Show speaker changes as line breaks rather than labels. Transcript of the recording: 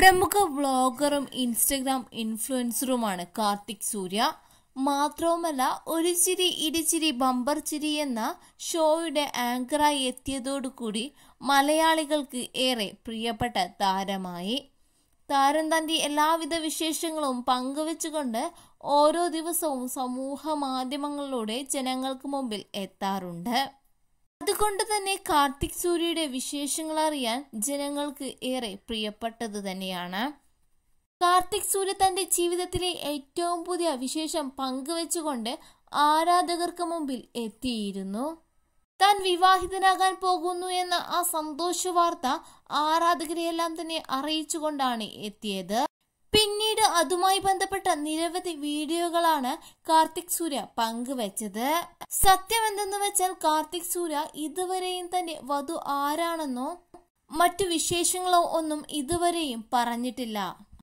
പ്രമുഖ വ്ളോഗറും ഇൻസ്റ്റഗ്രാം ഇൻഫ്ലുവൻസറുമാണ് കാർത്തിക് സൂര്യ മാത്രവുമല്ല ഒരു ചിരി ഇടിച്ചിരി ബമ്പർ ചിരി എന്ന ഷോയുടെ ആങ്കറായി എത്തിയതോടുകൂടി മലയാളികൾക്ക് ഏറെ പ്രിയപ്പെട്ട താരമായി താരം തന്റെ എല്ലാവിധ വിശേഷങ്ങളും പങ്കുവെച്ചുകൊണ്ട് ഓരോ ദിവസവും സമൂഹ മാധ്യമങ്ങളിലൂടെ ജനങ്ങൾക്ക് മുമ്പിൽ എത്താറുണ്ട് അതുകൊണ്ട് തന്നെ കാർത്തിക് സൂര്യയുടെ വിശേഷങ്ങൾ അറിയാൻ ജനങ്ങൾക്ക് ഏറെ പ്രിയപ്പെട്ടത് തന്നെയാണ് കാർത്തിക് സൂര്യ തന്റെ ജീവിതത്തിലെ ഏറ്റവും പുതിയ വിശേഷം പങ്കുവെച്ചുകൊണ്ട് ആരാധകർക്ക് മുമ്പിൽ എത്തിയിരുന്നു താൻ വിവാഹിതനാകാൻ പോകുന്നു എന്ന ആ സന്തോഷ വാർത്ത ആരാധകരെയെല്ലാം തന്നെ അറിയിച്ചുകൊണ്ടാണ് എത്തിയത് പിന്നീട് അതുമായി ബന്ധപ്പെട്ട നിരവധി വീഡിയോകളാണ് കാർത്തിക് സൂര്യ പങ്കുവച്ചത് സത്യം എന്തെന്ന് വെച്ചാൽ കാർത്തിക് സൂര്യ ഇതുവരെയും തന്റെ വധു ആരാണെന്നോ മറ്റു വിശേഷങ്ങളോ ഒന്നും ഇതുവരെയും പറഞ്ഞിട്ടില്ല